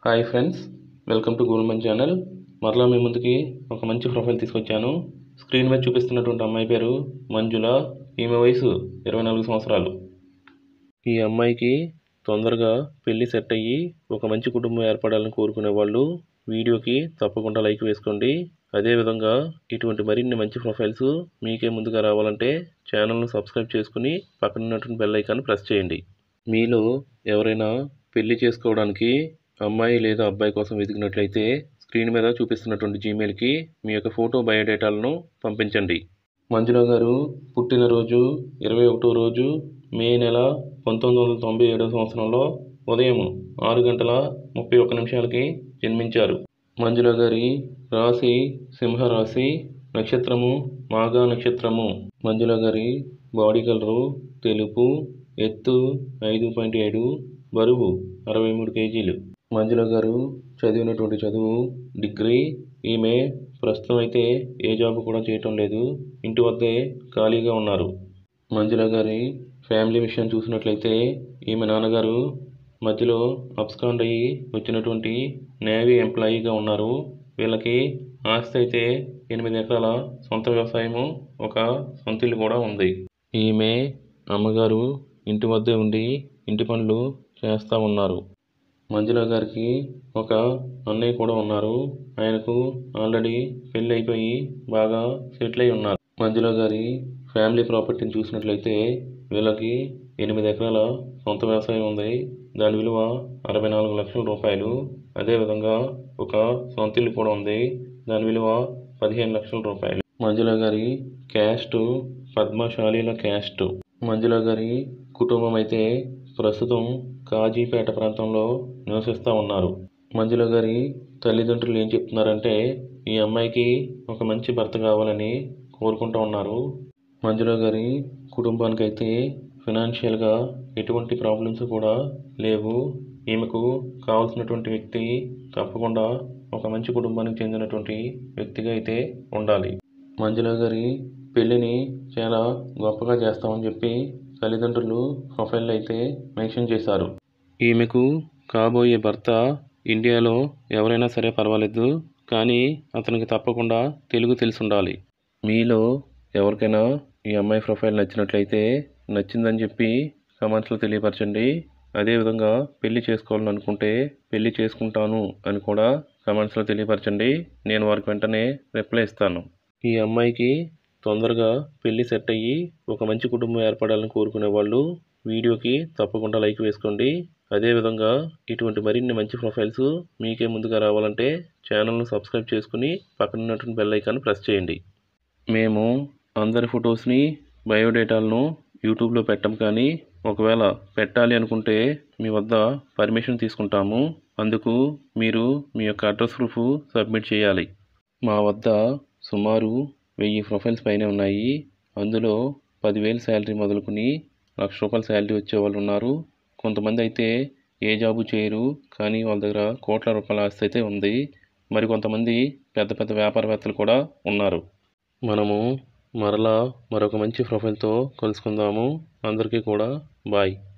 hi friends welcome to Google man channel మరలా మీ ముందుకి ఒక మంచి ప్రొఫైల్ తీసుకొచ్చాను స్క్రీన్ మీద చూపిస్తున్నటువంటి అమ్మాయి పేరు మంజుల ఈమె వయసు ఇరవై నాలుగు సంవత్సరాలు ఈ అమ్మాయికి తొందరగా పెళ్లి సెట్ అయ్యి ఒక మంచి కుటుంబం ఏర్పడాలని కోరుకునే వాళ్ళు వీడియోకి తప్పకుండా లైక్ వేసుకోండి అదేవిధంగా ఇటువంటి మరిన్ని మంచి ప్రొఫైల్స్ మీకే ముందుగా రావాలంటే ఛానల్ను సబ్స్క్రైబ్ చేసుకుని పక్కన ఉన్నటువంటి బెల్ ఐకాన్ ప్రెస్ చేయండి మీలో ఎవరైనా పెళ్లి చేసుకోవడానికి అమ్మాయి లేదా అబ్బాయి కోసం వెతికినట్లయితే స్క్రీన్ మీద చూపిస్తున్నటువంటి జీమెయిల్కి మీ యొక్క ఫోటో బయోడేటాలను పంపించండి మంజుల గారు పుట్టినరోజు ఇరవై ఒకటో రోజు మే నెల పంతొమ్మిది వందల తొంభై ఏడవ సంవత్సరంలో ఉదయం ఆరు గంటల ముప్పై ఒక్క నిమిషాలకి జన్మించారు మంజుల గారి రాశి సింహరాశి నక్షత్రము మాఘ నక్షత్రము మంజుల గారి బాడీ కలరు తెలుపు ఎత్తు ఐదు పాయింట్ ఏడు బరువు అరవై మూడు కేజీలు మంజుల గారు చదివినటువంటి చదువు డిగ్రీ ఈమె ప్రస్తుతం అయితే ఏ జాబ్ కూడా చేయటం లేదు ఇంటి వద్దే ఖాళీగా ఉన్నారు మంజుల గారి ఫ్యామిలీ విషయం చూసినట్లయితే ఈమె నాన్నగారు మధ్యలో అబ్స్కాండ్ అయ్యి వచ్చినటువంటి నేవీ ఎంప్లాయీగా ఉన్నారు వీళ్ళకి ఆస్తి అయితే ఎనిమిది ఎకరాల సొంత వ్యవసాయము ఒక సొంత ఇల్లు కూడా ఉంది ఈమె అమ్మగారు ఇంటి వద్దే ఉండి ఇంటి పనులు చేస్తూ ఉన్నారు మంజుల గారికి ఒక అన్నయ్య కూడా ఉన్నారు ఆయనకు ఆల్రెడీ పెళ్ళి అయిపోయి బాగా సెటిల్ అయి ఉన్నారు మంజుల గారి ఫ్యామిలీ ప్రాపర్టీని చూసినట్లయితే వీళ్ళకి ఎనిమిది ఎకరాల సొంత వ్యవసాయం ఉంది దాని విలువ అరవై నాలుగు లక్షల రూపాయలు అదేవిధంగా ఒక సొంత ఇల్లు కూడా ఉంది దాని విలువ పదిహేను లక్షల రూపాయలు మంజుల గారి క్యాస్ట్ పద్మశాలీల క్యాస్ట్ మంజుల గారి కుటుంబం అయితే ప్రస్తుతం కాజీపేట ప్రాంతంలో నివసిస్తూ ఉన్నారు మంజుల గారి తల్లిదండ్రులు ఏం చెప్తున్నారంటే ఈ అమ్మాయికి ఒక మంచి భర్త కావాలని కోరుకుంటూ ఉన్నారు మంజుల గారి కుటుంబానికైతే ఫినాన్షియల్గా ఎటువంటి ప్రాబ్లమ్స్ కూడా లేవు ఈమెకు కావాల్సినటువంటి వ్యక్తి తప్పకుండా ఒక మంచి కుటుంబానికి చెందినటువంటి వ్యక్తిగా అయితే ఉండాలి మంజుల గారి పెళ్ళిని చాలా గొప్పగా చేస్తామని చెప్పి తల్లిదండ్రులు ప్రొఫైల్ అయితే మెన్షన్ చేశారు ఈమెకు కాబోయే భర్త ఇండియాలో ఎవరైనా సరే పర్వాలేదు కానీ అతనికి తప్పకుండా తెలుగు తెలిసి ఉండాలి మీలో ఎవరికైనా ఈ అమ్మాయి ప్రొఫైల్ నచ్చినట్లయితే నచ్చిందని చెప్పి కమెంట్స్లో తెలియపరచండి అదేవిధంగా పెళ్లి చేసుకోవాలని అనుకుంటే పెళ్లి చేసుకుంటాను అని కూడా కమెంట్స్లో తెలియపరచండి నేను వారికి వెంటనే రిప్లై ఇస్తాను ఈ అమ్మాయికి తొందరగా పెళ్లి సెట్ అయ్యి ఒక మంచి కుటుంబం ఏర్పడాలని కోరుకునే వాళ్ళు వీడియోకి తప్పకుండా లైక్ వేసుకోండి అదేవిధంగా ఇటువంటి మరిన్ని మంచి ప్రొఫైల్స్ మీకే ముందుగా రావాలంటే ఛానల్ను సబ్స్క్రైబ్ చేసుకుని పక్కన ఉన్నటువంటి బెల్ ఐకాన్ ప్రెస్ చేయండి మేము అందరి ఫొటోస్ని బయోడేటాలను యూట్యూబ్లో పెట్టం కానీ ఒకవేళ పెట్టాలి అనుకుంటే మీ వద్ద పర్మిషన్ తీసుకుంటాము అందుకు మీరు మీ యొక్క అడ్రస్ ప్రూఫ్ సబ్మిట్ చేయాలి మా వద్ద సుమారు వెయ్యి ప్రొఫైల్స్ పైన ఉన్నాయి అందులో పదివేలు శాలరీ మొదలుకొని లక్ష రూపాయల శాలరీ వచ్చే వాళ్ళు ఉన్నారు కొంతమంది అయితే ఏ జాబు చేయరు కానీ వాళ్ళ దగ్గర కోట్ల రూపాయల ఆస్తి అయితే ఉంది మరి కొంతమంది పెద్ద పెద్ద వ్యాపారవేత్తలు కూడా ఉన్నారు మనము మరలా మరొక మంచి ప్రొఫైల్తో కలుసుకుందాము అందరికీ కూడా బాయ్